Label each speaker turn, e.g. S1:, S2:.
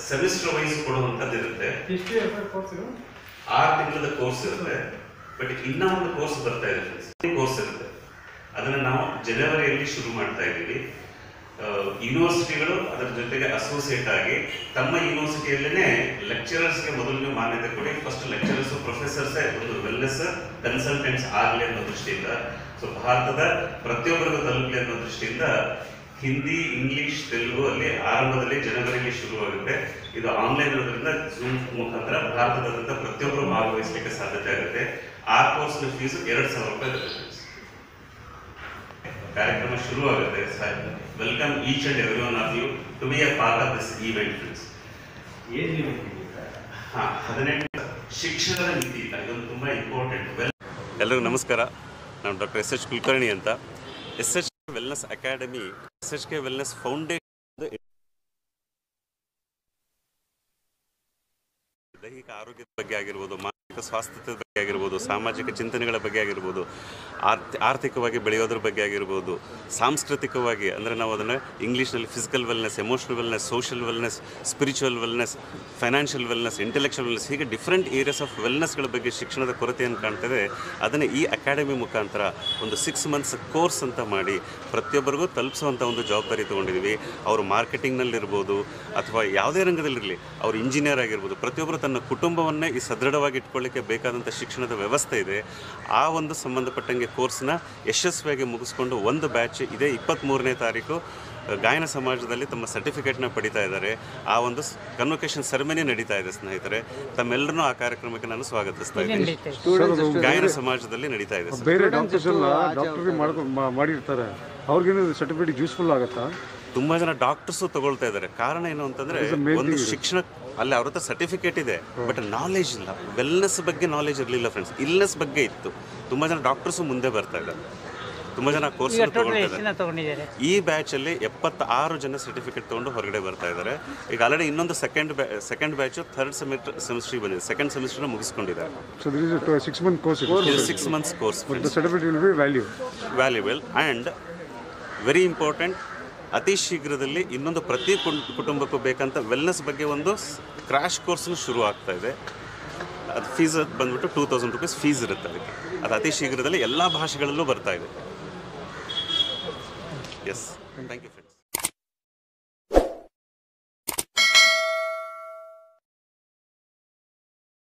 S1: Semester wise ಕೊಡುವಂಥದ್ದು ಇರುತ್ತೆ
S2: ಎಷ್ಟು ಇರ್ತದೆ ಕೋರ್ಸ್ ಇದು
S1: ಆರು ತಿಂಗಳದ ಕೋರ್ಸ್ ಇರುತ್ತೆ ಬಟ್ ಇನ್ನ ಒಂದು ಕೋರ್ಸ್ ಬರ್ತಾ ಇದೆ ಕೋರ್ಸ್ ಇರುತ್ತೆ ಅದನ್ನ ನಾವು ಜನವರಿಯಲ್ಲಿ ಶುರು ಮಾಡ್ತಾ ಇದ್ದೀವಿ ಯೂನಿವರ್ಸಿಟಿಗಳು ಅದರ ಜೊತೆಗೆ ಅಸೋಸಿಯೇಟ್ ಆಗಿ ತಮ್ಮ ಯೂನಿವರ್ಸಿಟಿಯಲ್ಲೇ ಲೆಕ್ಚರರ್ಸ್ಗೆ ಮೊದಲಿಗೆ ಮಾನ್ಯತೆ ಕೊಡಿ ಫಸ್ಟ್ ಲೆಕ್ಚರರ್ಸ್ ಪ್ರೊಫೆಸರ್ಸ್ ಒಂದು ವೆಲ್ನೆಸ್ ಕನ್ಸಲ್ಟೆಂಟ್ಸ್ ಆಗಲಿ ಅನ್ನೋ ದೃಷ್ಟಿಯಿಂದ ಸೊ ಭಾರತದ ಪ್ರತಿಯೊಬ್ಬರಿಗೂ ತಲುಪಲಿ ಅನ್ನೋ ದೃಷ್ಟಿಯಿಂದ ಹಿಂದಿ ಇಂಗ್ಲಿಷ್ ತೆಲುಗು ಅಲ್ಲಿ ಆರಂಭದಲ್ಲಿ ಜನವರಿಯಲ್ಲಿ ಶುರುವಾಗುತ್ತೆ ಇದು ಆನ್ಲೈನ್ ಇರೋದ್ರಿಂದ ಜೂಮ್ ಮುಖಾಂತರ ಭಾರತದಾದ್ಯಂತ ಪ್ರತಿಯೊಬ್ಬರು ಭಾಗವಹಿಸಲಿಕ್ಕೆ ಸಾಧ್ಯತೆ ಆಗುತ್ತೆ ಆ ಕೋರ್ಸ್ನ ಫೀಸ್ ಎರಡು ಸಾವಿರ ರೂಪಾಯಿ ಇರುತ್ತೆ friends. ಕಾರ್ಯಕ್ರಮ ಶುರುವಾಗುತ್ತೆ welcome each and every one of you to be a part of this event friends
S2: ಏನ್ ಲಿಮಿಟ್ ಇದೆ
S1: ಹಾ ಹದಿನೆಂಟು ಶಿಕ್ಷಣದ ನೀತಿ ಇಲ್ಲ ಇದೊಂದು ತುಂಬಾ ಇಂಪಾರ್ಟೆಂಟ್ ವೆಲ್ ಎಲ್ಲರಿಗೂ ನಮಸ್ಕಾರ ನಾನು ಡಾಕ್ಟರ್ ಎಸ್ ಎಚ್ ಕುಲಕರ್ಣಿ ಅಂತ S H wellness academy S H K wellness foundation ದೈಹಿಕ ಆರೋಗ್ಯದ ಬಗ್ಗೆ ಆಗಿರ್ಬೋದು ಮಾನಸಿಕ ಸ್ವಾಸ್ಥ್ಯದ ಬಗ್ಗೆ ಆಗಿರ್ಬೋದು ಸಾಮಾಜಿಕ ಚಿಂತನೆಗಳ ಬಗ್ಗೆ ಆಗಿರ್ಬೋದು ಆರ್ಥಿ ಆರ್ಥಿಕವಾಗಿ ಬೆಳೆಯೋದ್ರ ಬಗ್ಗೆ ಆಗಿರ್ಬೋದು ಸಾಂಸ್ಕೃತಿಕವಾಗಿ ಅಂದರೆ ನಾವು ಅದನ್ನು ಇಂಗ್ಲೀಷ್ನಲ್ಲಿ physical wellness emotional wellness social wellness spiritual wellness financial wellness intellectual wellness ಹೀಗೆ ಡಿಫ್ರೆಂಟ್ ಏರಿಯಾಸ್ ಆಫ್ ವೆಲ್ನೆಸ್ಗಳ ಬಗ್ಗೆ ಶಿಕ್ಷಣದ ಕೊರತೆಯನ್ನು ಕಾಣ್ತದೆ ಅದನ್ನು ಈ ಅಕಾಡೆಮಿ ಮುಖಾಂತರ ಒಂದು ಸಿಕ್ಸ್ ಮಂತ್ಸ್ ಕೋರ್ಸ್ ಅಂತ ಮಾಡಿ ಪ್ರತಿಯೊಬ್ಬರಿಗೂ ತಲುಪಿಸುವಂಥ ಒಂದು ಜವಾಬ್ದಾರಿ ತೊಗೊಂಡಿದ್ದೀವಿ ಅವರು ಮಾರ್ಕೆಟಿಂಗ್ನಲ್ಲಿರ್ಬೋದು ಅಥವಾ ಯಾವುದೇ ರಂಗದಲ್ಲಿರಲಿ ಅವರು ಇಂಜಿನಿಯರ್ ಆಗಿರ್ಬೋದು ಪ್ರತಿಯೊಬ್ಬರು ತನ್ನ ಕುಟುಂಬವನ್ನೇ ಈ ಸದೃಢವಾಗಿ ಇಟ್ಕೊಳ್ಳಿಕ್ಕೆ ಬೇಕಾದಂಥ ಶಿಕ್ಷಣದ ವ್ಯವಸ್ಥೆ ಇದೆ ಆ ಒಂದು ಸಂಬಂಧಪಟ್ಟಂಗೆ ಕೋರ್ಸ್ನ ಯಶಸ್ವಿಯಾಗಿ ಮುಗಿಸ್ಕೊಂಡು ಒಂದು ಬ್ಯಾಚ್ ಇದೇ ಇಪ್ಪತ್ತ್ಮೂರನೇ ತಾರೀಕು ಅಹ್, ಗಾಯನ ಸಮಾಜದಲ್ಲಿ ತಮ್ಮ ಸರ್ಟಿಫಿಕೇಟ್ನ ಪಡಿತಾ ಇದ್ದಾರೆ ಆ ಒಂದು ಕನ್ವೊಕೇಶನ್ ಸೆರೆಮನಿ ನಡೀತಾ ಇದೆ ಸ್ನೇಹಿತರೆ ತಮ್ಮೆಲ್ಲರನ್ನೂ ಆ ಕಾರ್ಯಕ್ರಮಕ್ಕೆ ನಾನು ಸ್ವಾಗತಿಸ್ತಾ ಇದ್ದೀನಿ ಗಾಯನ ಸಮಾಜದಲ್ಲಿ ನಡೀತಾ ಇದೆ ಸರ್.
S3: ಬೇರೆ ಡಾಕ್ಟರ್ಸ್ ಎಲ್ಲ ಡಾಕ್ಟರ್ ಮಾಡ್ಕೊಂಡು ಮಾ- ಮಾಡಿರ್ತಾರೆ ಅವ್ರಿಗೇನು ಸರ್ಟಿಫಿಕೇಟ್ ಯೂಸ್ಫುಲ್ ಆಗುತ್ತಾ
S1: ತುಂಬಾ ಜನ ಡಾಕ್ಟರ್ಸು ತಗೊಳ್ತಾ ಇದ್ದಾರೆ ಕಾರಣ ಏನು ಅಂತಂದ್ರೆ ಒಂದು ಶಿಕ್ಷಣ ಅಲ್ಲಿ ಅವ್ರ ಹತ್ರ ಸರ್ಟಿಫಿಕೇಟ್ ಇದೆ ಬಟ್ ನಾಲೆಜ್ ಇಲ್ಲ ವೆಲ್ನೆಸ್ ಬಗ್ಗೆ ನಾಲೆಜ್ ಇರಲಿಲ್ಲ ಫ್ರೆಂಡ್ಸ್ ಇಲ್ನೆಸ್ ಬಗ್ಗೆ ಇತ್ತು ತುಂಬಾ ಜನ ಡಾಕ್ಟರ್ಸು ಮುಂದೆ ಬರ್ತಾ ಇದ್ದಾರೆ ತುಂಬಾ ಜನ ಕೋರ್ಸ್ ತಗೊಳ್ತಾ ಇದ್ದಾರೆ
S4: ತಗೊಂಡಿದ್ದಾರೆ
S1: ಈ ಬ್ಯಾಚ್ ಅಲ್ಲಿ ಎಪ್ಪತ್ತಾರು ಜನ ಸರ್ಟಿಫಿಕೇಟ್ ತಗೊಂಡು ಹೊರಗಡೆ ಬರ್ತಾ ಇದ್ದಾರೆ ಈಗ ಆಲ್ರೆಡಿ ಇನ್ನೊಂದು second second batch third semester semester ಬಂದಿದೆ ಸೆಕೆಂಡ್ ಸೆಮಿಸ್ಟರ್ ಮುಗಿಸ್ಕೊಂಡಿದ್ದಾರೆ
S3: so this is six month course
S1: ಇದು six months course
S3: the certificate will be value
S1: valuable and very important ಅತಿ ಶೀಘ್ರದಲ್ಲಿ ಇನ್ನೊಂದು ಪ್ರತಿ ಕುಂ- ಕುಟುಂಬಕ್ಕೂ ಬೇಕಂತ ವೆಲ್ನೆಸ್ ಬಗ್ಗೆ ಒಂದು ಕ್ರ್ಯಾಶ್ ಕೋರ್ಸ್ನು ಶುರು ಆಗ್ತಾ ಇದೆ ಅದು ಫೀಸ್ ಬಂದ್ಬಿಟ್ಟು ಟೂ ತೌಸಂಡ್ ರುಪೀಸ್ ಫೀಸ್ ಇರುತ್ತೆ ಅದಕ್ಕೆ ಅದು ಅತಿ ಶೀಘ್ರದಲ್ಲಿ ಎಲ್ಲ ಭಾಷೆಗಳಲ್ಲೂ ಬರ್ತಾ ಇದೆ ಎಸ್ ಥ್ಯಾಂಕ್ ಯು